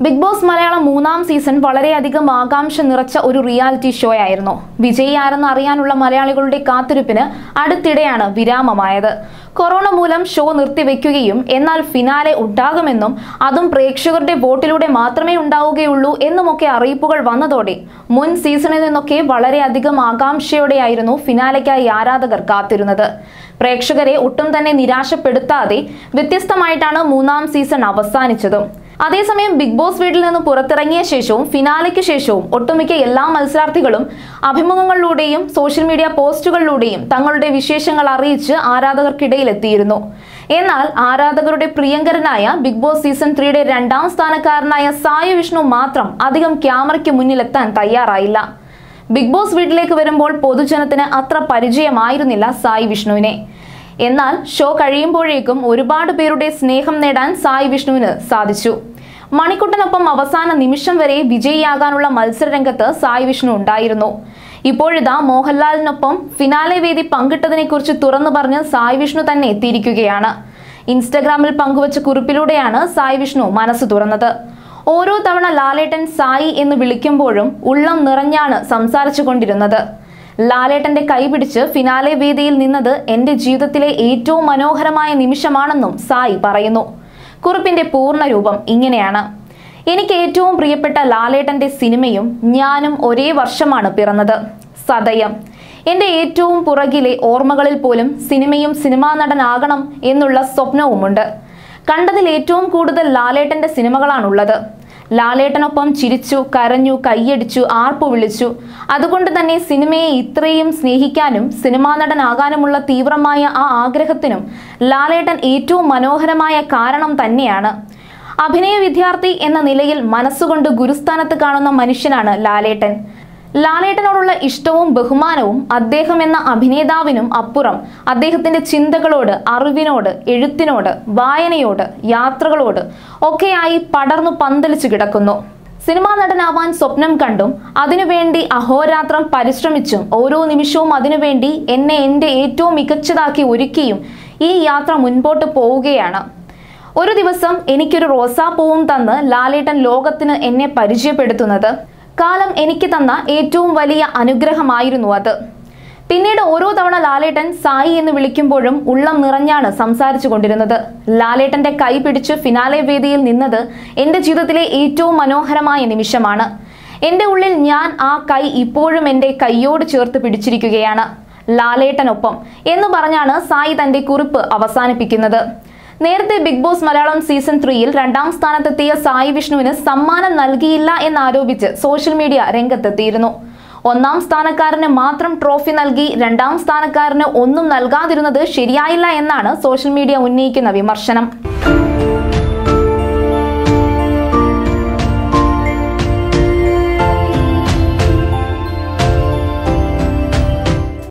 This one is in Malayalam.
ബിഗ് ബോസ് മലയാളം മൂന്നാം സീസൺ വളരെയധികം ആകാംക്ഷ നിറച്ച ഒരു റിയാലിറ്റി ഷോ ആയിരുന്നു വിജയി ആരെന്ന് അറിയാനുള്ള മലയാളികളുടെ കാത്തിരിപ്പിന് അടുത്തിടെയാണ് വിരാമമായത് കൊറോണ മൂലം ഷോ നിർത്തിവെക്കുകയും എന്നാൽ ഫിനാലെ ഉണ്ടാകുമെന്നും അതും പ്രേക്ഷകരുടെ വോട്ടിലൂടെ മാത്രമേ ഉണ്ടാവുകയുള്ളൂ എന്നുമൊക്കെ അറിയിപ്പുകൾ വന്നതോടെ മുൻ സീസണിൽ നിന്നൊക്കെ വളരെയധികം ആകാംക്ഷയോടെയായിരുന്നു ഫിനാലയ്ക്കായി ആരാധകർ കാത്തിരുന്നത് പ്രേക്ഷകരെ ഒട്ടും തന്നെ നിരാശപ്പെടുത്താതെ വ്യത്യസ്തമായിട്ടാണ് മൂന്നാം സീസൺ അവസാനിച്ചതും അതേസമയം ബിഗ് ബോസ് വീട്ടിൽ നിന്ന് പുറത്തിറങ്ങിയ ശേഷവും ഫിനാലയ്ക്ക് ശേഷവും ഒട്ടുമിക്ക എല്ലാ മത്സരാർത്ഥികളും അഭിമുഖങ്ങളിലൂടെയും സോഷ്യൽ മീഡിയ പോസ്റ്റുകളിലൂടെയും തങ്ങളുടെ വിശേഷങ്ങൾ അറിയിച്ച് ആരാധകർക്കിടയിൽ എത്തിയിരുന്നു എന്നാൽ ആരാധകരുടെ പ്രിയങ്കരനായ ബിഗ് ബോസ് സീസൺ ത്രീയുടെ രണ്ടാം സ്ഥാനക്കാരനായ സായി വിഷ്ണു മാത്രം അധികം ക്യാമറയ്ക്ക് മുന്നിലെത്താൻ തയ്യാറായില്ല ബിഗ് ബോസ് വീട്ടിലേക്ക് വരുമ്പോൾ പൊതുജനത്തിന് അത്ര പരിചയമായിരുന്നില്ല സായി വിഷ്ണുവിനെ എന്നാൽ ഷോ കഴിയുമ്പോഴേക്കും ഒരുപാട് പേരുടെ സ്നേഹം നേടാൻ സായി വിഷ്ണുവിന് സാധിച്ചു മണിക്കുട്ടനൊപ്പം അവസാന നിമിഷം വരെ വിജയിയാകാനുള്ള മത്സരരംഗത്ത് സായി വിഷ്ണു ഉണ്ടായിരുന്നു ഇപ്പോഴിതാ മോഹൻലാലിനൊപ്പം ഫിനാലെ വേദി പങ്കിട്ടതിനെ കുറിച്ച് തുറന്നു പറഞ്ഞ് സായി വിഷ്ണു തന്നെ എത്തിയിരിക്കുകയാണ് ഇൻസ്റ്റഗ്രാമിൽ പങ്കുവച്ച കുറിപ്പിലൂടെയാണ് സായി വിഷ്ണു മനസ്സ് തുറന്നത് ഓരോ തവണ ലാലേട്ടൻ സായി എന്ന് വിളിക്കുമ്പോഴും ഉള്ളം നിറഞ്ഞാണ് സംസാരിച്ചു കൊണ്ടിരുന്നത് ലാലേട്ടന്റെ കൈപിടിച്ച് ഫിനാലെ വേദിയിൽ നിന്നത് എന്റെ ജീവിതത്തിലെ ഏറ്റവും മനോഹരമായ നിമിഷമാണെന്നും സായി പറയുന്നു കുറിപ്പിന്റെ പൂർണ്ണ രൂപം ഇങ്ങനെയാണ് എനിക്ക് ഏറ്റവും പ്രിയപ്പെട്ട ലാലേട്ടന്റെ സിനിമയും ഞാനും ഒരേ വർഷമാണ് പിറന്നത് സതയം എന്റെ ഏറ്റവും പുറകിലെ ഓർമ്മകളിൽ പോലും സിനിമയും സിനിമാ നടനാകണം എന്നുള്ള സ്വപ്നവുമുണ്ട് കണ്ടതിൽ ഏറ്റവും കൂടുതൽ ലാലേട്ടന്റെ സിനിമകളാണുള്ളത് ലാലേട്ടനൊപ്പം ചിരിച്ചു കരഞ്ഞു കൈയടിച്ചു ആർപ്പു വിളിച്ചു അതുകൊണ്ട് തന്നെ സിനിമയെ ഇത്രയും സ്നേഹിക്കാനും സിനിമാ നടനാകാനുമുള്ള തീവ്രമായ ആ ആഗ്രഹത്തിനും ലാലേട്ടൻ ഏറ്റവും മനോഹരമായ കാരണം തന്നെയാണ് അഭിനയ വിദ്യാർത്ഥി എന്ന നിലയിൽ മനസ്സുകൊണ്ട് ഗുരുസ്ഥാനത്ത് കാണുന്ന മനുഷ്യനാണ് ലാലേട്ടൻ ലാലേട്ടനോടുള്ള ഇഷ്ടവും ബഹുമാനവും അദ്ദേഹം എന്ന അഭിനേതാവിനും അപ്പുറം അദ്ദേഹത്തിന്റെ ചിന്തകളോട് അറിവിനോട് എഴുത്തിനോട് വായനയോട് യാത്രകളോട് ഒക്കെയായി പടർന്നു പന്തലിച്ചു കിടക്കുന്നു സിനിമാ നടനാവാൻ സ്വപ്നം കണ്ടും അതിനുവേണ്ടി അഹോരാത്രം പരിശ്രമിച്ചും ഓരോ നിമിഷവും അതിനുവേണ്ടി എന്നെ എൻ്റെ ഏറ്റവും മികച്ചതാക്കി ഒരുക്കിയും ഈ യാത്ര മുൻപോട്ട് പോവുകയാണ് ഒരു ദിവസം എനിക്കൊരു റോസാപ്പൂവും തന്ന് ലാലേട്ടൻ ലോകത്തിന് എന്നെ പരിചയപ്പെടുത്തുന്നത് കാലം എനിക്ക് തന്ന ഏറ്റവും വലിയ അനുഗ്രഹമായിരുന്നു അത് പിന്നീട് ഓരോ തവണ ലാലേട്ടൻ സായി എന്ന് വിളിക്കുമ്പോഴും ഉള്ളം നിറഞ്ഞാണ് സംസാരിച്ചു കൊണ്ടിരുന്നത് ലാലേട്ടന്റെ കൈ പിടിച്ച് ഫിനാലെ വേദിയിൽ നിന്നത് എന്റെ ജീവിതത്തിലെ ഏറ്റവും മനോഹരമായ നിമിഷമാണ് എന്റെ ഉള്ളിൽ ഞാൻ ആ കൈ ഇപ്പോഴും എന്റെ കൈയോട് ചേർത്ത് പിടിച്ചിരിക്കുകയാണ് ലാലേട്ടനൊപ്പം എന്ന് പറഞ്ഞാണ് സായി തന്റെ കുറിപ്പ് അവസാനിപ്പിക്കുന്നത് നേരത്തെ ബിഗ് ബോസ് മലയാളം സീസൺ ത്രീയിൽ രണ്ടാം സ്ഥാനത്തെത്തിയ സായി വിഷ്ണുവിന് സമ്മാനം നൽകിയില്ല എന്നാരോപിച്ച് സോഷ്യൽ മീഡിയ രംഗത്തെത്തിയിരുന്നു ഒന്നാം സ്ഥാനക്കാരന് മാത്രം ട്രോഫി നൽകി രണ്ടാം സ്ഥാനക്കാരന് ഒന്നും നൽകാതിരുന്നത് ശരിയായില്ല എന്നാണ് സോഷ്യൽ മീഡിയ ഉന്നയിക്കുന്ന വിമർശനം